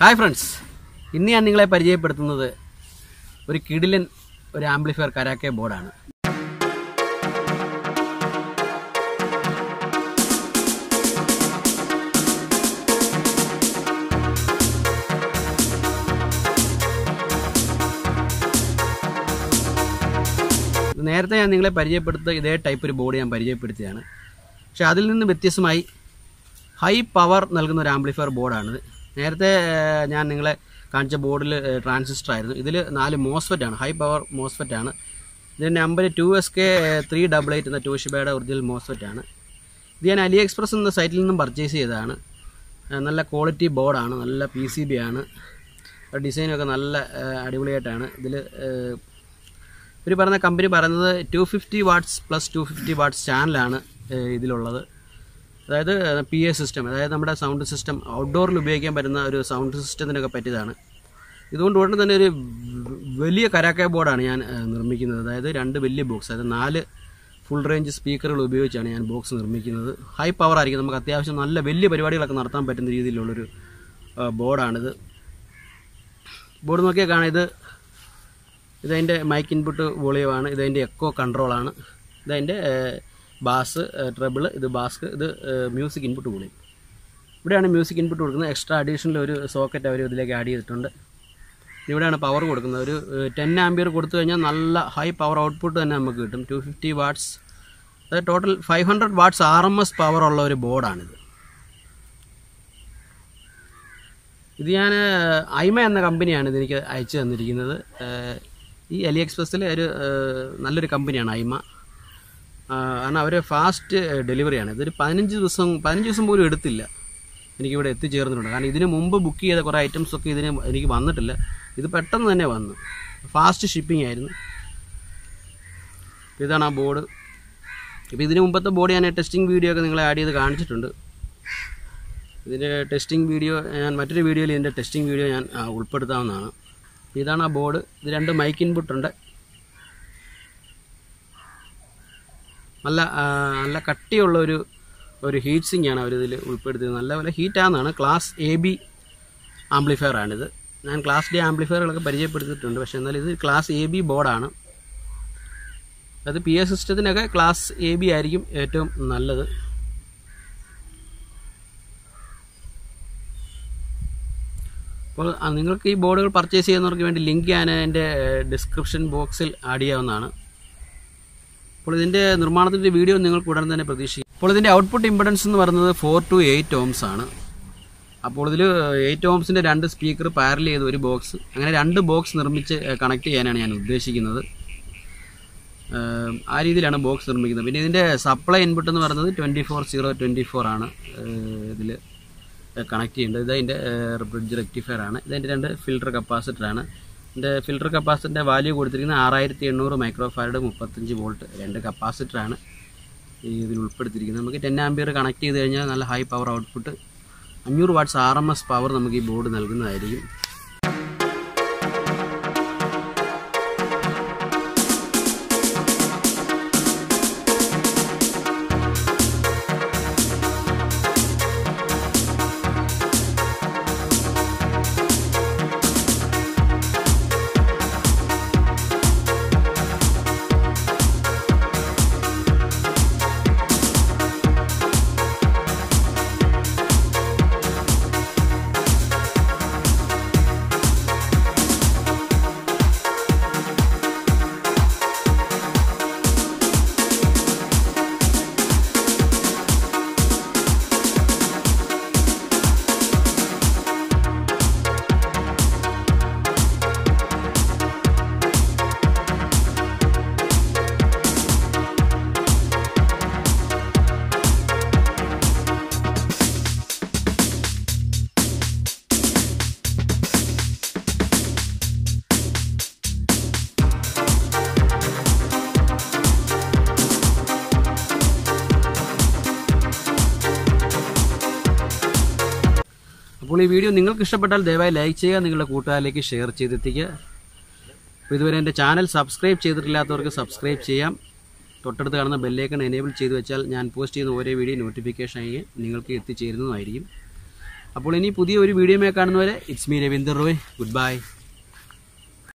hi friends ഇന്ന് ഞാൻ നിങ്ങളെ പരിചയപ്പെടുത്തുന്നത് ഒരു കിടിലൻ ഒരു ആംപ്ലിഫയർ കരാക്കെ ബോർഡാണ് നേരത്തെ ഞാൻ നിങ്ങളെ പരിചയപ്പെടുത്ത ഇതേ ടൈപ്പ് ഒരു ബോർഡ് ഞാൻ പരിചയപ്പെടുത്തിയാണ് പക്ഷെ അതിൽ നിന്ന് വ്യത്യസ്തമായി ഹൈ പവർ നൽകുന്ന ഒരു ആംപ്ലിഫയർ ബോർഡാണിത് നേരത്തെ ഏഹ്, ഞാൻ നിങ്ങളെ കാണിച്ച ബോർഡിൽ ട്രാൻസിസ്റ്റർ ആയിരുന്നു ഇതിൽ നാല് മോസ്ഫെറ്റ് ആണ് ഹൈ പവർ മോസ്ഫെറ്റ് ആണ് ഇതിൻ്റെ number two S K three double eight എന്ന ടൂഷിബയുടെ ഒറിജിനൽ മോസ്ഫെറ്റ് ആണ് ഇത് ഞാൻ അലി എക്സ്പ്രസ് എന്ന സൈറ്റിൽ നിന്നും പർച്ചേസ് ചെയ്തതാണ് ഏഹ്, നല്ല ക്വാളിറ്റി ബോർഡാണ് നല്ല പി സി ബി ആണ് ഡിസൈനൊക്കെ നല്ല ഏഹ്, അടിപൊളിയായിട്ടാണ് ഇതിൽ ഇവർ പറയുന്ന കമ്പനി പറയുന്നത് two fifty watts plus two fifty watts ചാനലാണ് ഏഹ്, ഇതിലുള്ളത് അതായത് പി എ സിസ്റ്റം അതായത് നമ്മുടെ സൗണ്ട് സിസ്റ്റം ഔട്ട്ഡോറിൽ ഉപയോഗിക്കാൻ പറ്റുന്ന ഒരു സൗണ്ട് സിസ്റ്റത്തിനൊക്കെ പറ്റിയതാണ് ഇതുകൊണ്ട് ഉടനെ തന്നെ ഒരു വലിയ കരാക്കെ ബോർഡാണ് ഞാൻ ഏഹ്, നിർമ്മിക്കുന്നത് അതായത് രണ്ട് വലിയ ബോക്സ് അതായത് നാല് ഫുൾ റേഞ്ച് സ്പീക്കറുകൾ ഉപയോഗിച്ചാണ് ഞാൻ ബോക്സ് നിർമ്മിക്കുന്നത് ഹൈ പവർ ആയിരിക്കും നമുക്ക് അത്യാവശ്യം നല്ല വലിയ പരിപാടികളൊക്കെ നടത്താൻ പറ്റുന്ന രീതിയിലുള്ളൊരു ഏഹ്, ബോർഡാണിത് ബോർഡ് നോക്കിയാൽ കാണാം ഇത് ഇതതിൻ്റെ മൈക്ക് ഇൻപുട്ട് വോളിയമാണ് ഇതതിൻ്റെ എക്കോ കൺട്രോളാണ് ഇതതിൻ്റെ ബാസ് ട്രബിൾ ഇത് ബാസ് ഇത് മ്യൂസിക് ഇൻപുട്ട് വോളിയം ഇവിടെയാണ് മ്യൂസിക് ഇൻപുട്ട് കൊടുക്കുന്നത് എക്സ്ട്രാ അഡീഷണൽ ഒരു സോക്കറ്റ് അവർ ഇതിലേക്ക് ആഡ് ചെയ്തിട്ടുണ്ട് ഇവിടെയാണ് പവർ കൊടുക്കുന്നത് ഒരു ടെൻ ആംബിയർ കൊടുത്തു കഴിഞ്ഞാൽ നല്ല ഹൈ പവർ ഔട്ട്പുട്ട് തന്നെ നമുക്ക് കിട്ടും ടു ഫിഫ്റ്റി വാട്ട്സ് അതായത് total five hundred watts R M S power ഉള്ള ഒരു ബോർഡാണിത് ഇത് ഞാൻ ഐമ എന്ന കമ്പനിയാണ് ഇതെനിക്ക് അയച്ചു തന്നിരിക്കുന്നത് ഏഹ് ഈ അലി എക്സ്പ്രസ്സിലെ ഒരു ഏഹ് നല്ലൊരു കമ്പനിയാണ് ഐമ ആഹ് കാരണം അവർ ഫാസ്റ്റ് ഡെലിവറിയാണ് ഇതൊരു പതിനഞ്ച് ദിവസം പതിനഞ്ച് ദിവസം പോലും എടുത്തില്ല എനിക്കിവിടെ എത്തിച്ചേർന്നിട്ടുണ്ട് കാരണം ഇതിന് മുമ്പ് ബുക്ക് ചെയ്ത കുറേ ഐറ്റംസ് ഒക്കെ ഇതിന് എനിക്ക് വന്നിട്ടില്ല ഇത് പെട്ടെന്ന് തന്നെ വന്നു ഫാസ്റ്റ് ഷിപ്പിംഗ് ആയിരുന്നു ഇതാണ് ആ ബോർഡ് ഇപ്പോൾ ഇതിന് മുമ്പത്തെ ബോർഡ് ഞാൻ ടെസ്റ്റിംഗ് വീഡിയോ ഒക്കെ നിങ്ങളെ ആഡ് ചെയ്ത് കാണിച്ചിട്ടുണ്ട് ഇതിൻ്റെ ടെസ്റ്റിംഗ് വീഡിയോ ഞാൻ മറ്റൊരു വീഡിയോയിൽ ഇതിൻ്റെ ടെസ്റ്റിംഗ് വീഡിയോ ഞാൻ ആ, ഉൾപ്പെടുത്താവുന്നതാണ് ഇതാണ് ആ ബോർഡ് ഇത് രണ്ട് മൈക്ക് ഇൻപുട്ട് ഉണ്ട് നല്ല ആ, നല്ല കട്ടിയുള്ള ഒരു ഒരു ഹീറ്റ് സിങ് ആണ് അവരിതിൽ ഉൾപ്പെടുത്തിയത് നല്ലപോലെ ഹീറ്റാണെന്നാണ് ക്ലാസ് എ ബി ആംപ്ലിഫയർ ആണിത് ഞാൻ ക്ലാസ് ഡി ആംപ്ലിഫയറുകളൊക്കെ പരിചയപ്പെടുത്തിയിട്ടുണ്ട് പക്ഷേ എന്നാൽ ഇത് ക്ലാസ് എ ബി ബോർഡാണ് അത് പി എ സിസ്റ്റത്തിനൊക്കെ ക്ലാസ് എ ബി ആയിരിക്കും ഏറ്റവും നല്ലത് അപ്പോൾ ആ, നിങ്ങൾക്ക് ഈ ബോർഡുകൾ പർച്ചേസ് ചെയ്യുന്നവർക്ക് വേണ്ടി ലിങ്ക് ഞാൻ എൻ്റെ ഡിസ്ക്രിപ്ഷൻ ബോക്സിൽ ആഡ് ചെയ്യാവുന്നതാണ് അപ്പോൾ ഇതിൻ്റെ നിർമ്മാണത്തിൻ്റെ വീഡിയോ നിങ്ങൾക്ക് ഉടൻ തന്നെ പ്രതീക്ഷിക്കും അപ്പോൾ ഇതിൻ്റെ ഔട്ട്പുട്ട് ഇമ്പിഡൻസ് എന്ന് പറയുന്നത് ഫോർ ടു എയ്റ്റ് ഓംസ് ആണ് അപ്പോൾ ഇതിൽ എയ്റ്റ് ഓംസിൻ്റെ രണ്ട് സ്പീക്കർ പാരൽ ചെയ്ത് ഒരു ബോക്സ് അങ്ങനെ രണ്ട് ബോക്സ് നിർമ്മിച്ച് കണക്ട് ചെയ്യാനാണ് ഞാൻ ഉദ്ദേശിക്കുന്നത് ഏഹ് ആ രീതിയിലാണ് ബോക്സ് നിർമ്മിക്കുന്നത് പിന്നെ ഇതിൻ്റെ സപ്ലൈ ഇൻപുട്ട് എന്ന് പറയുന്നത് twenty four zero twenty four ആണ് ഇതിൽ കണക്ട് ചെയ്യേണ്ടത് ഇത് അതിൻ്റെ ബ്രിഡ്ജ് റെക്ടിഫയർ ആണ് ഇതിൻ്റെ രണ്ട് ഫിൽട്ടർ കപ്പാസിറ്റർ ആണ് ഇതിൻ്റെ ഫിൽട്ടർ കപ്പാസിറ്ററിൻ്റെ വാല്യൂ കൊടുത്തിരിക്കുന്നത് ആറായിരത്തി എണ്ണൂറ് മൈക്രോഫാരഡ് മുപ്പത്തഞ്ച് വോൾട്ട് രണ്ട് കപ്പാസിറ്റർ ആണ് ഈ ഇതിൽ ഉൾപ്പെടുത്തിയിരിക്കുന്നത് നമുക്ക് ടെൻ ആംബിയർ കണക്ട് ചെയ്ത് കഴിഞ്ഞാൽ നല്ല ഹൈ പവർ ഔട്ട്പുട്ട് അഞ്ഞൂറ് watts R M S power നമുക്ക് ഈ ബോർഡ് നൽകുന്നതായിരിക്കും അപ്പോൾ ഈ വീഡിയോ നിങ്ങൾക്ക് ഇഷ്ടപ്പെട്ടാൽ ദയവായി ലൈക്ക് ചെയ്യുക നിങ്ങളുടെ കൂട്ടുകാരിലേക്ക് ഷെയർ ചെയ്തെത്തിക്കുക അപ്പോൾ ഇതുവരെ എൻ്റെ ചാനൽ സബ്സ്ക്രൈബ് ചെയ്തിട്ടില്ലാത്തവർക്ക് സബ്സ്ക്രൈബ് ചെയ്യാം തൊട്ടടുത്ത് കാണുന്ന ബെല്ലേക്കൺ എനേബിൾ ചെയ്ത് വെച്ചാൽ ഞാൻ പോസ്റ്റ് ചെയ്യുന്ന ഓരോ വീഡിയോ നോട്ടിഫിക്കേഷൻ ആയി നിങ്ങൾക്ക് എത്തിച്ചേരുന്നതായിരിക്കും അപ്പോൾ ഇനി പുതിയ ഒരു വീഡിയോമേ കാണുന്നവരെ it's me Ravinder Roy good by